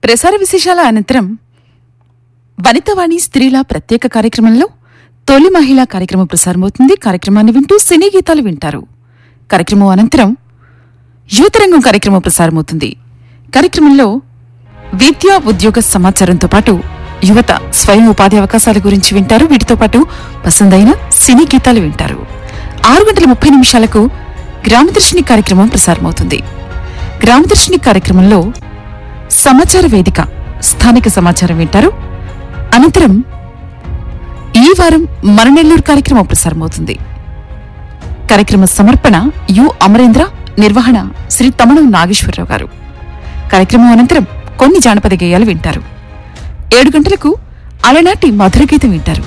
ప్రసార విశేషాల అనంతరం వనితవాణి స్త్రీల ప్రత్యేక కార్యక్రమంలో తొలి మహిళా కార్యక్రమం ప్రసారమవుతుంది కార్యక్రమాన్ని వింటూ సినీ గీతాలు వింటారు కార్యక్రమం అనంతరం యువతరంగం కార్యక్రమం ప్రసారమవుతుంది కార్యక్రమంలో విద్యా ఉద్యోగ సమాచారంతో పాటు యువత స్వయం ఉపాధి అవకాశాల గురించి వింటారు వీటితో పాటు పసందైన సినీ గీతాలు వింటారు ఆరు గంటల ముప్పై నిమిషాలకు గ్రామదర్శిని కార్యక్రమం ప్రసారమవుతుంది గ్రామదర్శిని కార్యక్రమంలో సమాచార వేదిక స్థానిక సమాచారం వింటారు అనంతరం ఈ వారం మన నెల్లూరు కార్యక్రమం ప్రసారమవుతుంది కార్యక్రమ సమర్పణ యు అమరేంద్ర నిర్వహణ శ్రీ తమణం నాగేశ్వరరావు గారు కార్యక్రమం అనంతరం కొన్ని జానపద గేయాలు వింటారు ఏడు గంటలకు అలనాటి మధుర గీతం వింటారు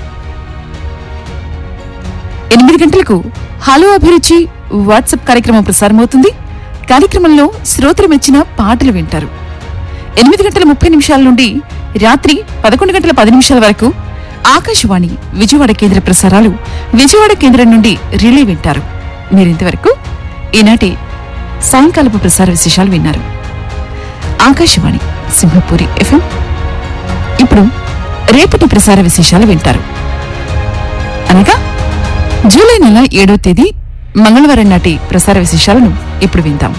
ఎనిమిది గంటలకు హలో అభిరుచి వాట్సాప్ కార్యక్రమం ప్రసారమవుతుంది కార్యక్రమంలో శ్రోతలు మెచ్చిన పాటలు వింటారు ఎనిమిది గంటల ముప్పై నిమిషాల నుండి రాత్రి పదకొండు గంటల పది నిమిషాల వరకు ఆకాశవాణి విజయవాడ కేంద్ర ప్రసారాలు విజయవాడ కేంద్రం నుండి రిలే వింటారు మీరింతవరకు ఈనాటి సాయంకాలపు ప్రసార విశేషాలు విన్నారు ఆకాశవాణి సింహపూరి ఎఫ్ఎం ఇప్పుడు రేపటి ప్రసార విశేషాలు వింటారు అనగా జూలై నెల ఏడో తేదీ మంగళవారం నాటి ప్రసార విశేషాలను ఇప్పుడు విందాం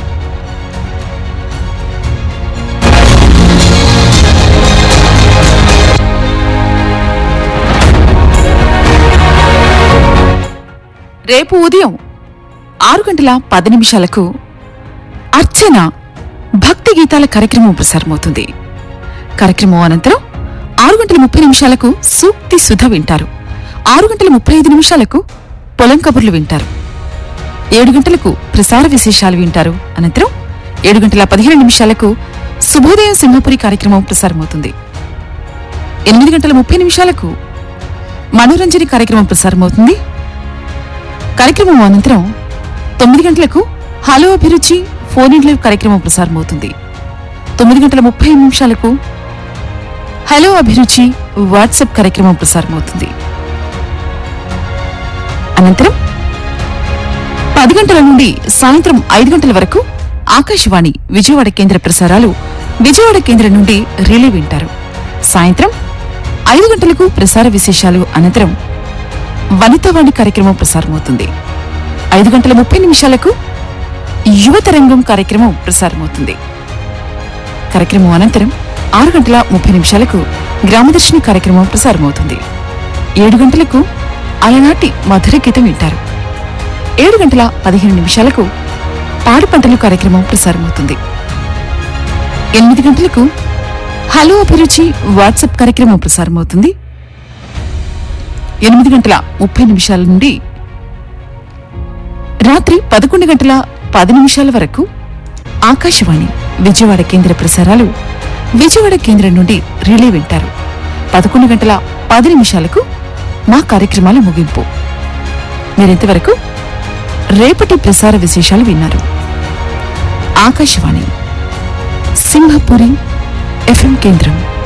రేపు ఉదయం ఆరు గంటల పది నిమిషాలకు అర్చన భక్తి గీతాల కార్యక్రమం ప్రసారమవుతుంది కార్యక్రమం అనంతరం ఆరు గంటల ముప్పై నిమిషాలకు సూక్తి సుధ వింటారు ఆరు గంటల ముప్పై ఐదు నిమిషాలకు పొలం కబుర్లు వింటారు ఏడు గంటలకు ప్రసార విశేషాలు వింటారు అనంతరం ఏడు గంటల పదిహేను నిమిషాలకు శుభోదయం సింహపురి కార్యక్రమం ప్రసారమవుతుంది ఎనిమిది గంటల ముప్పై నిమిషాలకు మనోరంజని కార్యక్రమం ప్రసారమవుతుంది కార్యక్రమం అనంతరం తొమ్మిది గంటలకు హలో అభిరుచి ఫోన్ ఇన్ లైవ్ కార్యక్రమం ప్రసారమవుతుంది తొమ్మిది గంటల ముప్పై నిమిషాలకు హలో అభిరుచి వాట్సాప్ కార్యక్రమం ప్రసారమవుతుంది అనంతరం పది గంటల నుండి సాయంత్రం ఐదు గంటల వరకు ఆకాశవాణి విజయవాడ కేంద్ర ప్రసారాలు విజయవాడ కేంద్రం నుండి రిలే వింటారు సాయంత్రం ఐదు గంటలకు ప్రసార విశేషాలు అనంతరం వనితావాణి కార్యక్రమం ప్రసారమవుతుంది ఐదు గంటల ముప్పై నిమిషాలకు యువతరంగం కార్యక్రమం ప్రసారమవుతుంది కార్యక్రమం అనంతరం ఆరు గంటల ముప్పై నిమిషాలకు గ్రామదర్శిని కార్యక్రమం ప్రసారమవుతుంది ఏడు గంటలకు అలనాటి మధుర గీతం వింటారు ఏడు గంటల పదిహేను నిమిషాలకు పాడు పంటలు కార్యక్రమం ప్రసారమవుతుంది ఎనిమిది గంటలకు హలో అభిరుచి వాట్సాప్ కార్యక్రమం ప్రసారమవుతుంది ఎనిమిది గంటల ముప్పై నిమిషాల నుండి రాత్రి పదకొండు గంటల పది నిమిషాల వరకు ఆకాశవాణి విజయవాడ కేంద్ర ప్రసారాలు విజయవాడ కేంద్రం నుండి రిలే వింటారు పదకొండు గంటల పది నిమిషాలకు మా కార్యక్రమాల ముగింపు మీరింతవరకు రేపటి ప్రసార విశేషాలు విన్నారు ఆకాశవాణి సింహపురి ఎఫ్ఎం కేంద్రం